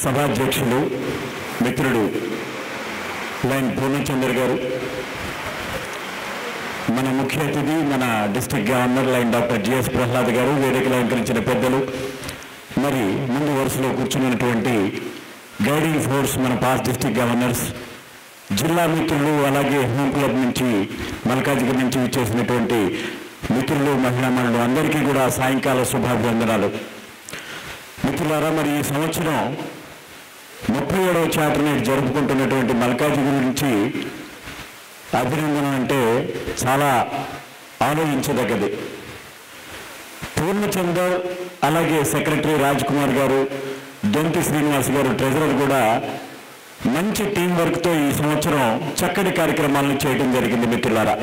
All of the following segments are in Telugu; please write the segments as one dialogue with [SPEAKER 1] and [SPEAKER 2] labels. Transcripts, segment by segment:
[SPEAKER 1] సభాధ్యక్షులు మిత్రుడు లైన్ పూర్ణచంద్ర గారు మన ముఖ్య అతిథి మన district governor lion doctor GS Prahlad గారు వేదికలో అలంకరించిన పెద్దలు మరి ముందు వరుసలో కూర్చున్నటువంటి గైడింగ్ ఫోర్స్ మన పాస్ డిస్ట్రిక్ట్ గవర్నర్స్ జిల్లా మిత్రులు అలాగే హోమ్ క్లబ్ నుంచి మల్కాజిగిరి నుంచి ఇచ్చేసినటువంటి మిత్రులు మహిళామణులు అందరికీ కూడా సాయంకాల శుభాభివందనాలు మిత్రులారా మరి ఈ సంవత్సరం ముప్పై ఏడవ చాప్టర్ నేడు జరుపుకుంటున్నటువంటి మల్కాజిగిరి నుంచి అభినందన అంటే చాలా ఆలోచించదగ్గది పూర్ణచందర్ అలాగే సెక్రటరీ రాజ్ కుమార్ గారు దొంతి శ్రీనివాస్ గారు ట్రెజరర్ కూడా మంచి టీం వర్క్తో ఈ సంవత్సరం చక్కటి కార్యక్రమాలను చేయడం జరిగింది మిత్రులారా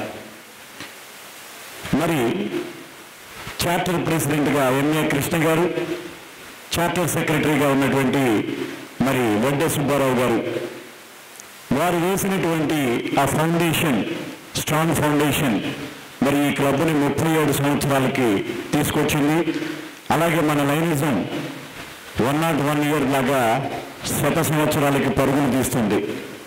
[SPEAKER 1] మరి చార్టర్ ప్రెసిడెంట్గా ఎంఏ కృష్ణ గారు చార్టర్ సెక్రటరీగా ఉన్నటువంటి మరి వడ్డే సుబ్బారావు గారు వారు వేసినటువంటి ఆ ఫౌండేషన్ స్ట్రాంగ్ ఫౌండేషన్ మరి ఈ క్లబ్ని ముప్పై ఏడు సంవత్సరాలకి తీసుకొచ్చింది అలాగే మన Lionism one not one year లాగా శత సంవత్సరాలకి పరుగులు తీస్తుంది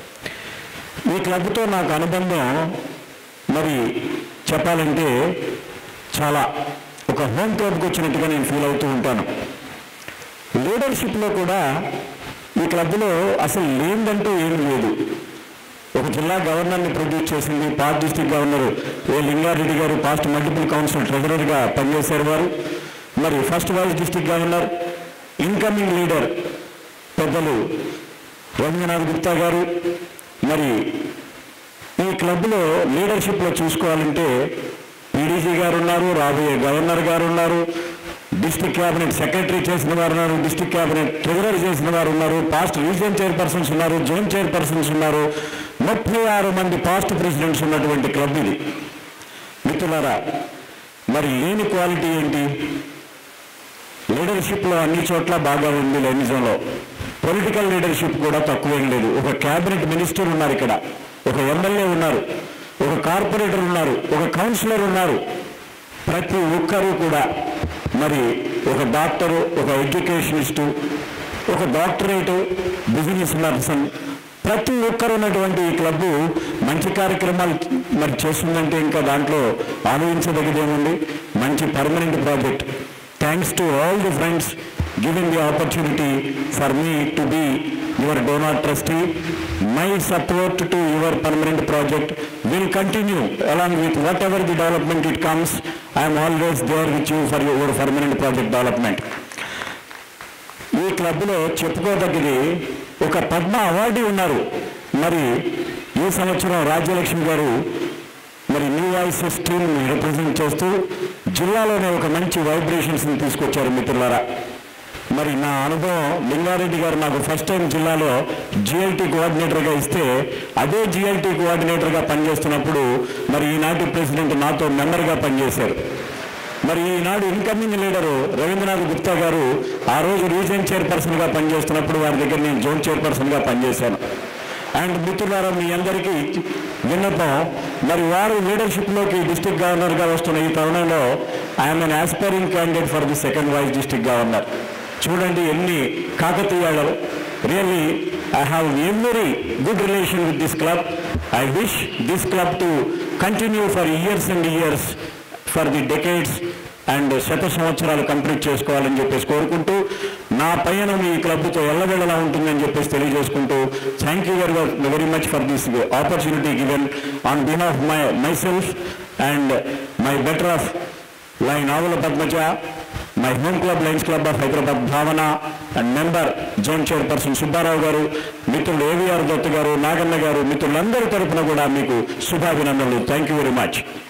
[SPEAKER 1] ఈ క్లబ్తో నాకు అనుబంధం మరి చెప్పాలంటే చాలా ఒక హోమ్ క్లబ్కి వచ్చినట్టుగా నేను ఫీల్ అవుతూ ఉంటాను లీడర్షిప్లో కూడా ఈ క్లబ్లో అసలు లేదంటూ ఏం లేదు ఒక జిల్లా గవర్నర్ని ప్రొడ్యూస్ చేసింది past district governor A Lingareddy గారు పాస్ట్ మల్టిపుల్ కౌన్సిల్ ట్రెజరర్గా పనిచేశారు వారు మరి first vice district governor incoming leader పెద్దలు రవీంద్రనాథ్ గుప్తా గారు మరి ఈ క్లబ్లో లీడర్షిప్లో చూసుకోవాలంటే పీడీజీ గారు ఉన్నారు రాబోయే గవర్నర్ గారు ఉన్నారు డిస్ట్రిక్ట్ క్యాబినెట్ సెక్రటరీ చేసిన వారు ఉన్నారు డిస్ట్రిక్ట్ క్యాబినెట్ ట్రెజరర్ చేసిన వారు ఉన్నారు పాస్ట్ రీజియన్ చైర్పర్సన్స్ ఉన్నారు జోన్ చైర్పర్సన్స్ ఉన్నారు ముప్పై ఆరు మంది పాస్ట్ ప్రెసిడెంట్స్ ఉన్నటువంటి క్లబ్ ఇది మిత్రులారా మరి లేని క్వాలిటీ ఏంటి లీడర్షిప్లో అన్ని చోట్ల బాగా ఉంది లెనిజంలో పొలిటికల్ లీడర్షిప్ కూడా తక్కువేం లేదు ఒక క్యాబినెట్ మినిస్టర్ ఉన్నారు ఇక్కడ ఒక ఎమ్మెల్యే ఉన్నారు ఒక కార్పొరేటర్ ఉన్నారు ఒక కౌన్సిలర్ ఉన్నారు ప్రతి ఒక్కరూ కూడా మరి ఒక డాక్టరు ఒక ఎడ్యుకేషనిస్టు ఒక డాక్టరేటు బిజినెస్ పర్సన్ ప్రతి ఒక్కరు ఉన్నటువంటి ఈ క్లబ్బు మంచి కార్యక్రమాలు మరి చేస్తుందంటే ఇంకా దాంట్లో ఆలోచించదగ్గదేముంది మంచి permanent project thanks to all the friends giving the opportunity for me to be your donor trustee my support to your permanent project will continue along with whatever the development it comes I'm always there with you for your permanent project development ఈ క్లబ్లో చెప్పుకోదగ్గది ఒక పద్మ అవార్డీ ఉన్నారు మరి ఈ సంవత్సరం రాజ్యలక్ష్మి గారు మరి న్యూ వాయిసెస్ టీమ్ రిప్రజెంట్ చేస్తూ జిల్లాలోనే ఒక మంచి వైబ్రేషన్స్ని తీసుకొచ్చారు మిత్రులారా మరి నా అనుభవం లింగారెడ్డి గారు నాకు ఫస్ట్ టైం జిల్లాలో జిఎల్టీ కోఆర్డినేటర్గా ఇస్తే అదే జిఎల్టీ కోఆర్డినేటర్గా పనిచేస్తున్నప్పుడు మరి ఈనాటి ప్రెసిడెంట్ నాతో మెంబర్గా పనిచేశారు మరి ఈనాడు ఇన్కమింగ్ లీడరు రవీంద్రనాథ్ గుప్తా గారు ఆ రోజు రీజన్ చైర్పర్సన్గా పనిచేస్తున్నప్పుడు వారి దగ్గర నేను జోన్ చైర్పర్సన్గా పనిచేశాను అండ్ మిత్రులారా మీ అందరికీ విన్నపం మరి వారు లీడర్షిప్లోకి డిస్టిక్ గవర్నర్గా వస్తున్న ఈ తరుణంలో I'm an aspiring candidate for the second vice district governor చూడండి ఎన్ని కాకతీయాలు really I have every good relation with this club I wish this club to continue for years and years for the decades and శత సంవత్సరాలు కంప్లీట్ చేసుకోవాలని చెప్పేసి కోరుకుంటూ నా పయనం ఈ క్లబ్తో ఎల్లవెళ్ళలా ఉంటుందని చెప్పేసి తెలియజేసుకుంటూ thank you very very much for this opportunity given on behalf my myself and my better half lion Avula Padmaja my home club lions club of Hyderabad Bhavana and member zone chairperson Subbarao గారు మిత్రులు ఏవిఆర్ దత్ గారు నాగన్న గారు మిత్రులందరి తరపున కూడా మీకు శుభాభినందనలు థ్యాంక్ యూ వెరీ మచ్